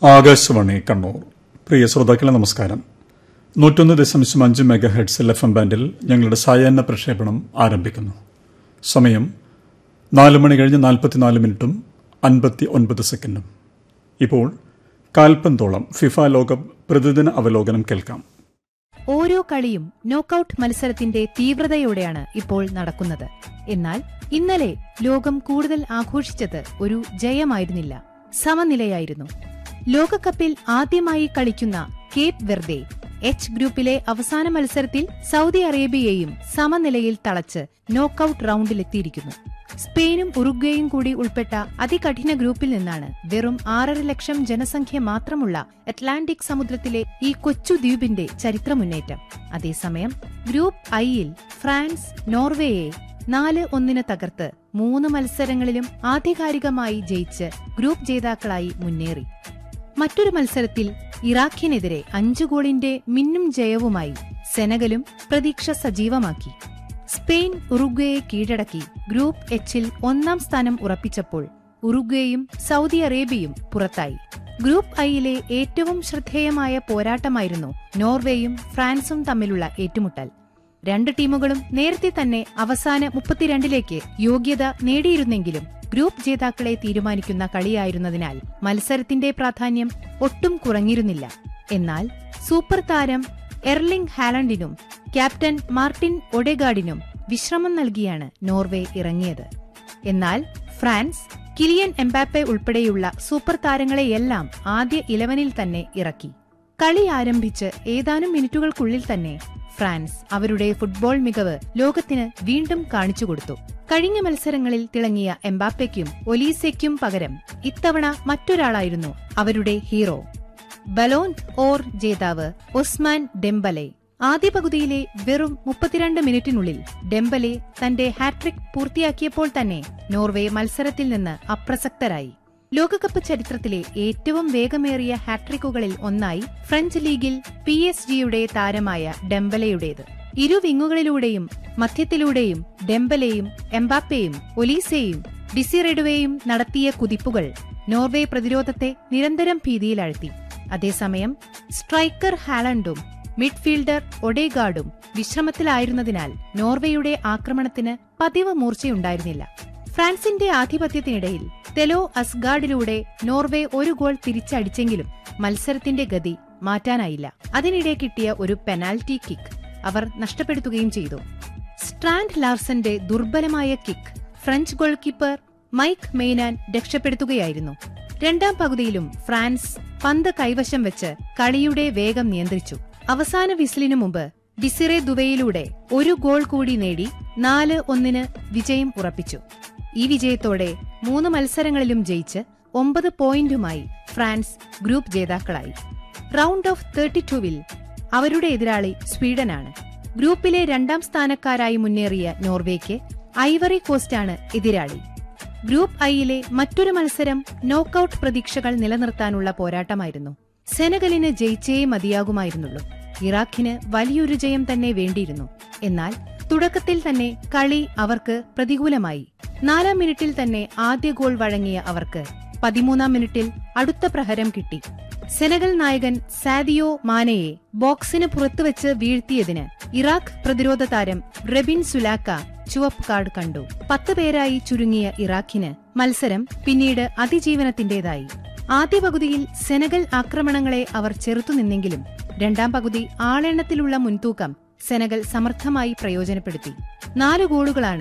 ആകാശവാണി കണ്ണൂർ പ്രിയ ശ്രോതാക്കളെ നമസ്കാരം നൂറ്റൊന്ന് ദശാംശം അഞ്ച് മെഗാ ഹെഡ്സ് എഫ് എം ബാൻഡിൽ ഞങ്ങളുടെ സായാഹ്ന പ്രക്ഷേപണം ആരംഭിക്കുന്നു സമയം നാല് മണി കഴിഞ്ഞ് നാൽപ്പത്തിനാല് മിനിറ്റും അൻപത്തി ഒൻപത് സെക്കൻഡും ഇപ്പോൾ കാൽപ്പന്തോളം ഫിഫ ലോകകപ്പ് പ്രതിദിന അവലോകനം കേൾക്കാം ഓരോ കളിയും നോക്കൌട്ട് മത്സരത്തിന്റെ തീവ്രതയോടെയാണ് ഇപ്പോൾ നടക്കുന്നത് എന്നാൽ ഇന്നലെ ലോകം കൂടുതൽ ആഘോഷിച്ചത് ഒരു ജയമായിരുന്നില്ല സമനിലയായിരുന്നു ലോകകപ്പിൽ ആദ്യമായി കളിക്കുന്ന കേപ്പ് വെർദെ എച്ച് ഗ്രൂപ്പിലെ അവസാന മത്സരത്തിൽ സൗദി അറേബ്യയെയും സമനിലയിൽ തളച്ച് നോക്കൌട്ട് റൌണ്ടിലെത്തിയിരിക്കുന്നു സ്പെയിനും ഉറുഗ്വേയും കൂടി ഉൾപ്പെട്ട അതികഠിന ഗ്രൂപ്പിൽ നിന്നാണ് വെറും ആറര ലക്ഷം ജനസംഖ്യ മാത്രമുള്ള അറ്റ്ലാന്റിക് സമുദ്രത്തിലെ ഈ കൊച്ചു ദ്വീപിന്റെ ചരിത്രമുന്നേറ്റം അതേസമയം ഗ്രൂപ്പ് ഐയിൽ ഫ്രാൻസ് നോർവേയെ നാല് ഒന്നിന് തകർത്ത് മൂന്ന് മത്സരങ്ങളിലും ആധികാരികമായി ജയിച്ച് ഗ്രൂപ്പ് ജേതാക്കളായി മുന്നേറി മറ്റൊരു മത്സരത്തിൽ ഇറാഖിനെതിരെ അഞ്ചു ഗോളിന്റെ മിന്നും ജയവുമായി സെനഗലും പ്രതീക്ഷ സജീവമാക്കി സ്പെയിൻ ഉറുഗ്വേയെ കീഴടക്കി ഗ്രൂപ്പ് എച്ചിൽ ഒന്നാം സ്ഥാനം ഉറപ്പിച്ചപ്പോൾ ഉറുഗ്വേയും സൗദി അറേബ്യയും പുറത്തായി ഗ്രൂപ്പ് ഐയിലെ ഏറ്റവും ശ്രദ്ധേയമായ പോരാട്ടമായിരുന്നു നോർവേയും ഫ്രാൻസും തമ്മിലുള്ള ഏറ്റുമുട്ടൽ രണ്ട് ടീമുകളും നേരത്തെ തന്നെ അവസാന മുപ്പത്തിരണ്ടിലേക്ക് യോഗ്യത നേടിയിരുന്നെങ്കിലും ഗ്രൂപ്പ് ജേതാക്കളെ തീരുമാനിക്കുന്ന കളിയായിരുന്നതിനാൽ മത്സരത്തിന്റെ പ്രാധാന്യം ഒട്ടും കുറഞ്ഞിരുന്നില്ല എന്നാൽ സൂപ്പർ താരം എർലിംഗ് ഹാലണ്ടിനും ക്യാപ്റ്റൻ മാർട്ടിൻ ഒഡെഗാർഡിനും വിശ്രമം നൽകിയാണ് നോർവേ ഇറങ്ങിയത് എന്നാൽ ഫ്രാൻസ് കിലിയൻ എംബാപ്പെ ഉൾപ്പെടെയുള്ള സൂപ്പർ താരങ്ങളെയെല്ലാം ആദ്യ ഇലവനിൽ തന്നെ ഇറക്കി കളി ആരംഭിച്ച് ഏതാനും മിനിറ്റുകൾക്കുള്ളിൽ തന്നെ ഫ്രാൻസ് അവരുടെ ഫുട്ബോൾ മികവ് ലോകത്തിന് വീണ്ടും കാണിച്ചുകൊടുത്തു കഴിഞ്ഞ മത്സരങ്ങളിൽ തിളങ്ങിയ എംബാപ്പയ്ക്കും ഒലീസയ്ക്കും പകരം ഇത്തവണ മറ്റൊരാളായിരുന്നു അവരുടെ ഹീറോ ബലോൺ ഓർ ജേതാവ് ഒസ്മാൻ ഡെംബലെ ആദ്യ പകുതിയിലെ വെറും മുപ്പത്തിരണ്ട് മിനിറ്റിനുള്ളിൽ ഡെംബലെ തന്റെ ഹാട്രിക് പൂർത്തിയാക്കിയപ്പോൾ തന്നെ നോർവേ മത്സരത്തിൽ നിന്ന് അപ്രസക്തരായി ലോകകപ്പ് ചരിത്രത്തിലെ ഏറ്റവും വേഗമേറിയ ഹാട്രിക്കുകളിൽ ഒന്നായി ഫ്രഞ്ച് ലീഗിൽ പി എസ് ജിയുടെ താരമായ ഡെംബലയുടേത് ഇരു വിങ്ങുകളിലൂടെയും മധ്യത്തിലൂടെയും ഡെംബലെയും എംബാപ്പയും ഒലീസയും ഡിസിറെഡുവയും നടത്തിയ കുതിപ്പുകൾ നോർവേ പ്രതിരോധത്തെ നിരന്തരം ഭീതിയിലാഴ്ത്തി അതേസമയം സ്ട്രൈക്കർ ഹാലണ്ടും മിഡ്ഫീൽഡർ ഒഡേഗാർഡും വിശ്രമത്തിലായിരുന്നതിനാൽ നോർവേയുടെ ആക്രമണത്തിന് പതിവ് മൂർച്ചയുണ്ടായിരുന്നില്ല ഫ്രാൻസിന്റെ ആധിപത്യത്തിനിടയിൽ തെലോ അസ്ഗാർഡിലൂടെ നോർവേ ഒരു ഗോൾ തിരിച്ചടിച്ചെങ്കിലും മത്സരത്തിന്റെ ഗതി മാറ്റാനായില്ല അതിനിടെ കിട്ടിയ ഒരു പെനാൽറ്റി കിക്ക് അവർ നഷ്ടപ്പെടുത്തുകയും ചെയ്തു സ്ട്രാൻഡ് ലാർസന്റെ ദുർബലമായ kick French goalkeeper Mike മെയ്നാൻ രക്ഷപ്പെടുത്തുകയായിരുന്നു രണ്ടാം പകുതിയിലും ഫ്രാൻസ് പന്ത് കൈവശം വെച്ച് കളിയുടെ വേഗം നിയന്ത്രിച്ചു അവസാന വിസിലിനു മുമ്പ് ഡിസിറെ ദുവയിലൂടെ ഒരു ഗോൾ കൂടി നേടി നാല് ഒന്നിന് വിജയം ഉറപ്പിച്ചു ഈ വിജയത്തോടെ മൂന്ന് മത്സരങ്ങളിലും ജയിച്ച് ഒമ്പത് പോയിന്റുമായി ഫ്രാൻസ് ഗ്രൂപ്പ് ജേതാക്കളായി റൗണ്ട് ഓഫ് തേർട്ടി ടൂവിൽ അവരുടെ എതിരാളി സ്വീഡനാണ് ഗ്രൂപ്പിലെ രണ്ടാം സ്ഥാനക്കാരായി മുന്നേറിയ നോർവേക്ക് ഐവറി കോസ്റ്റാണ് എതിരാളി ഗ്രൂപ്പ് ഐയിലെ മറ്റൊരു മത്സരം നോക്കൌട്ട് പ്രതീക്ഷകൾ നിലനിർത്താനുള്ള പോരാട്ടമായിരുന്നു സെനഗലിന് ജയിച്ചേ മതിയാകുമായിരുന്നുള്ളൂ ഇറാഖിന് വലിയൊരു ജയം തന്നെ വേണ്ടിയിരുന്നു എന്നാൽ തുടക്കത്തിൽ തന്നെ കളി അവർക്ക് പ്രതികൂലമായി നാലാം മിനിറ്റിൽ തന്നെ ആദ്യ ഗോൾ വഴങ്ങിയ അവർക്ക് പതിമൂന്നാം മിനിറ്റിൽ അടുത്ത പ്രഹരം കിട്ടി സെനഗൽ നായകൻ സാദിയോ മാനയെ ബോക്സിന് പുറത്തുവച്ച് വീഴ്ത്തിയതിന് ഇറാഖ് പ്രതിരോധ താരം റെബിൻ സുലാക്ക ചുവപ്പ് കാർഡ് കണ്ടു പത്ത് പേരായി ചുരുങ്ങിയ ഇറാഖിന് മത്സരം പിന്നീട് അതിജീവനത്തിന്റേതായി ആദ്യ പകുതിയിൽ സെനഗൽ ആക്രമണങ്ങളെ അവർ ചെറുത്തുനിന്നെങ്കിലും രണ്ടാം പകുതി ആളെണ്ണത്തിലുള്ള മുൻതൂക്കം സെനഗൽ സമർത്ഥമായി പ്രയോജനപ്പെടുത്തി നാല് ഗോളുകളാണ്